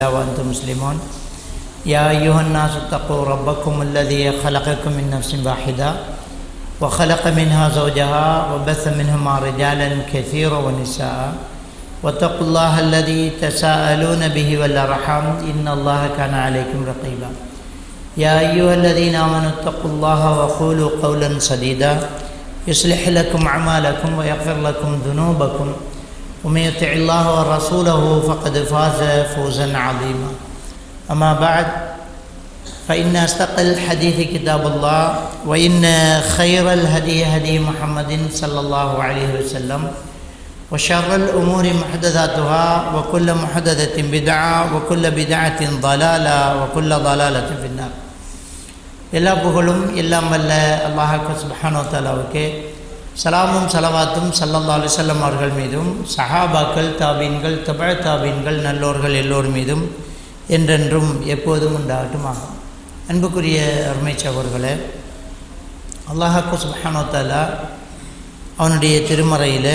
وأنتم مسلمون يا أيها الناس اتقوا ربكم الذي خلقكم من نفس واحدة وخلق منها زوجها وبث منهما رجالا كثيرا ونساء واتقوا الله الذي تساءلون به والأرحام إن الله كان عليكم رقيبا يا أيها الذين آمنوا اتقوا الله وقولوا قولا سديدا يصلح لكم أعمالكم ويغفر لكم ذنوبكم ومن يطع الله ورسوله فقد فاز فوزا عظيما أما بعد فإن أصدق الحديث كتاب الله وإن خير الهدي هدي محمد صلى الله عليه وسلم وشر الأمور محدثاتها وكل محدثة بدعة وكل بدعة ضلالة وكل ضلالة في النار எல்லா புகழும் எல்லாம் வல்ல அல்லாஹாக்கு சுபஹானோ தாலாவுக்கு சலாமும் சலவாத்தும் சல்லல்லா அலுவலம் அவர்கள் மீதும் சஹாபாக்கள் தாபீன்கள் தபழ தாபீன்கள் நல்லோர்கள் எல்லோர் மீதும் என்றென்றும் எப்போதும் உண்டாகட்டுமாகும் அன்புக்குரிய அருமை சகோர்களே அல்லாஹாக்கு சுபஹானோ தாலா அவனுடைய திருமறையில்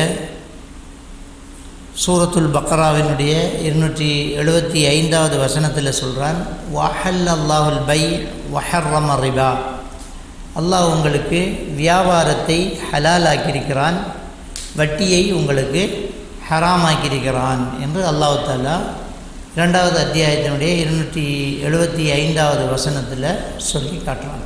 சூரத்துல் பக்ராவினுடைய இருநூற்றி எழுபத்தி ஐந்தாவது வசனத்தில் சொல்கிறான் வாஹல் அல்லாஹுல் பை வஹர்ரம ரிபா அல்லாஹ் உங்களுக்கு வியாபாரத்தை ஹலால் ஆக்கியிருக்கிறான் வட்டியை உங்களுக்கு ஹராமாக்கியிருக்கிறான் என்று அல்லாஹு தாலா இரண்டாவது அத்தியாயத்தினுடைய இருநூற்றி எழுபத்தி ஐந்தாவது வசனத்தில் சொல்லி காட்டுறான்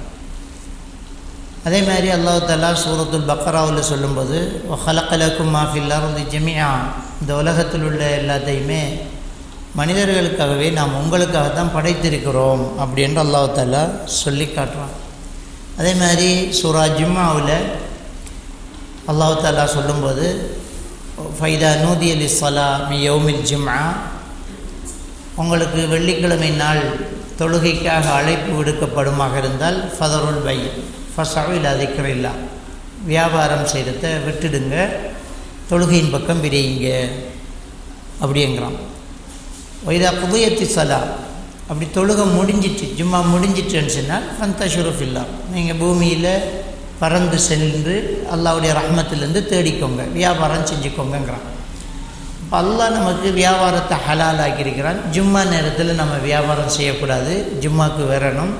அதே மாதிரி அல்லாஹு தாலா சூரத்துல் பக்ராவில் சொல்லும்போது ஹலக்கலக்கும் மாஃபில்லாருந்து ஜெமியா இந்த உலகத்தில் உள்ள எல்லாத்தையுமே மனிதர்களுக்காகவே நாம் உங்களுக்காக தான் படைத்திருக்கிறோம் அப்படின்ற அல்லாஹு தாலா சொல்லி காட்டுறான் அதே மாதிரி சூரா ஜிம்மாவில் அல்லாஹு தாலா சொல்லும்போது ஃபைதா நூதி அலி சலா மி யௌமில் ஜிம்மா உங்களுக்கு வெள்ளிக்கிழமை நாள் தொழுகைக்காக அழைப்பு விடுக்கப்படுமாக இருந்தால் ஃபதருல் பை ஃபசாவில் அதிக்கிறில்லா வியாபாரம் செய்கிறத விட்டுடுங்க தொழுகையின் பக்கம் விரையுங்க அப்படிங்கிறான் வைதா புதையத்தி சலா அப்படி தொழுகை முடிஞ்சிட்டு ஜும்மா முடிஞ்சிட்டுன்னு சொன்னால் ஃபந்தஷுரஃப் இல்லா நீங்கள் பூமியில் பறந்து சென்று அல்லாவுடைய ரஹ்மத்திலேருந்து தேடிக்கோங்க வியாபாரம் செஞ்சுக்கோங்கங்கிறான் இப்போ அல்லாஹ் நமக்கு வியாபாரத்தை ஹலால் ஆக்கியிருக்கிறான் ஜும்மா நேரத்தில் நம்ம வியாபாரம் செய்யக்கூடாது ஜும்மாவுக்கு வரணும்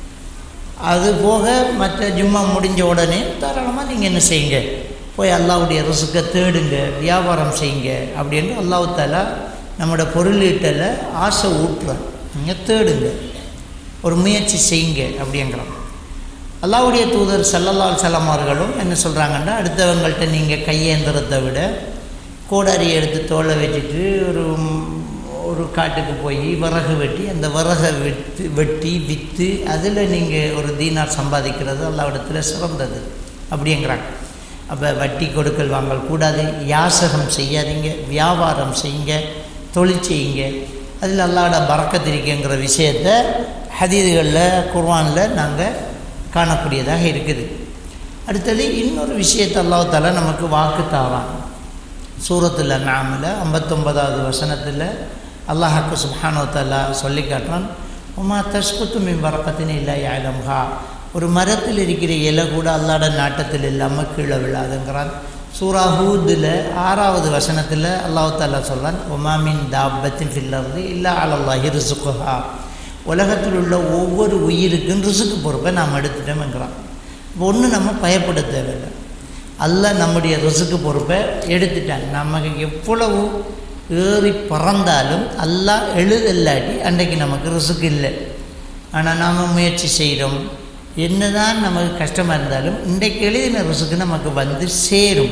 அது போக மற்ற ஜும்மா முடிஞ்ச உடனே தாராளமாக நீங்கள் என்ன செய்யுங்க போய் அல்லாவுடைய ரிசுக்கை தேடுங்க வியாபாரம் செய்யுங்க அப்படின்னு அல்லாஹு தாலா நம்மளோட பொருளீட்டில் ஆசை ஊட்டுறான் நீங்கள் தேடுங்க ஒரு முயற்சி செய்யுங்க அப்படிங்கிறான் அல்லாவுடைய தூதர் சல்லல்லால் சலமார்களும் என்ன சொல்கிறாங்கன்னா அடுத்தவங்கள்ட்ட நீங்கள் கையேந்திரத்தை விட கோடாரி எடுத்து தோலை வச்சுட்டு ஒரு ஒரு காட்டுக்கு போய் விறகு வெட்டி அந்த விறகை விற்று வெட்டி விற்று அதில் நீங்கள் ஒரு தீனார் சம்பாதிக்கிறது அல்லாவிடத்தில் சிறந்தது அப்படிங்கிறாங்க அப்போ வட்டி கொடுக்கல் வாங்கல் கூடாது யாசகம் செய்யாதீங்க வியாபாரம் செய்யுங்க தொழில் செய்யுங்க அதில் அல்லாட பறக்கத்திருக்குங்கிற விஷயத்தை ஹதீதுகளில் குர்வானில் நாங்கள் காணக்கூடியதாக இருக்குது அடுத்தது இன்னொரு விஷயத்தை அல்லாஹால நமக்கு வாக்கு தாரான் சூரத்தில் நாமில் ஐம்பத்தொம்பதாவது வசனத்தில் அல்லாஹாக்கு சுப்ஹானோ தல்லா சொல்லி காட்டுறான் உமா தஸ்குத்து மின் வரக்கத்தின் இல்லை ஆயிலம்ஹா ஒரு மரத்தில் இருக்கிற இலை கூட அல்லாட நாட்டத்தில் இல்லாமல் கீழே விழாதுங்கிறான் சூரா ஹூதில் ஆறாவது வசனத்தில் அல்லாஹு தாலா சொல்கிறான் ஒமாமின் தாபத்தின் ஃபில்லர்து இல்லை அலல்லாஹி ரிசுக்குஹா உலகத்தில் உள்ள ஒவ்வொரு உயிருக்கும் ரிசுக்கு பொறுப்பை நாம் எடுத்துட்டோம்ங்கிறான் ஒன்று நம்ம பயப்பட தேவையில்லை அல்ல நம்முடைய ரிசுக்கு பொறுப்பை எடுத்துட்டான் நமக்கு எவ்வளவு ஏறி பறந்தாலும் எல்லாம் எழுதல்லாட்டி அன்றைக்கு நமக்கு ரிசுக்கு இல்லை ஆனால் நாம் முயற்சி செய்கிறோம் என்னதான் நமக்கு கஷ்டமாக இருந்தாலும் இன்றைக்கு எழுதின ரிசுக்கு நமக்கு வந்து சேரும்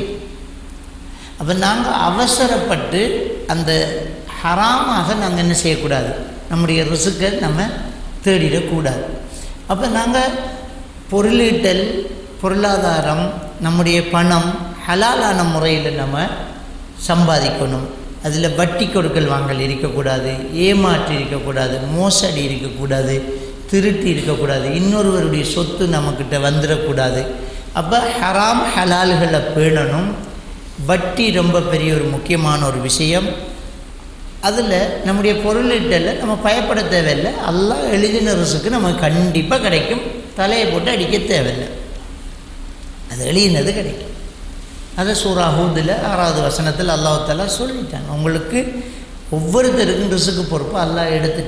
அப்போ நாங்கள் அவசரப்பட்டு அந்த ஹராமாக நாங்கள் என்ன செய்யக்கூடாது நம்முடைய ரிசுக்கை நம்ம தேடிடக்கூடாது அப்போ நாங்கள் பொருளீட்டல் பொருளாதாரம் நம்முடைய பணம் ஹலாலான முறையில் நம்ம சம்பாதிக்கணும் அதில் வட்டி கொடுக்கல் வாங்கல் இருக்கக்கூடாது ஏமாற்றி இருக்கக்கூடாது மோசடி இருக்கக்கூடாது திருட்டி இருக்கக்கூடாது இன்னொருவருடைய சொத்து நம்மக்கிட்ட வந்துடக்கூடாது அப்போ ஹராம் ஹலால்களை பேணணும் வட்டி ரொம்ப பெரிய ஒரு முக்கியமான ஒரு விஷயம் அதில் நம்முடைய பொருளீட்டலில் நம்ம பயப்பட தேவையில்லை எல்லாம் எழுதின ரிசுக்கு நமக்கு கண்டிப்பாக கிடைக்கும் தலையை போட்டு அடிக்க தேவையில்லை அது எழுதினது கிடைக்கும் அதை சூரா ஹூதில் ஆறாவது வசனத்தில் அல்லாஹாலா சொல்லிட்டாங்க உங்களுக்கு ஒவ்வொருத்தருக்கும் ரிசுக்கு பொறுப்பு அல்லாஹ் எடுத்து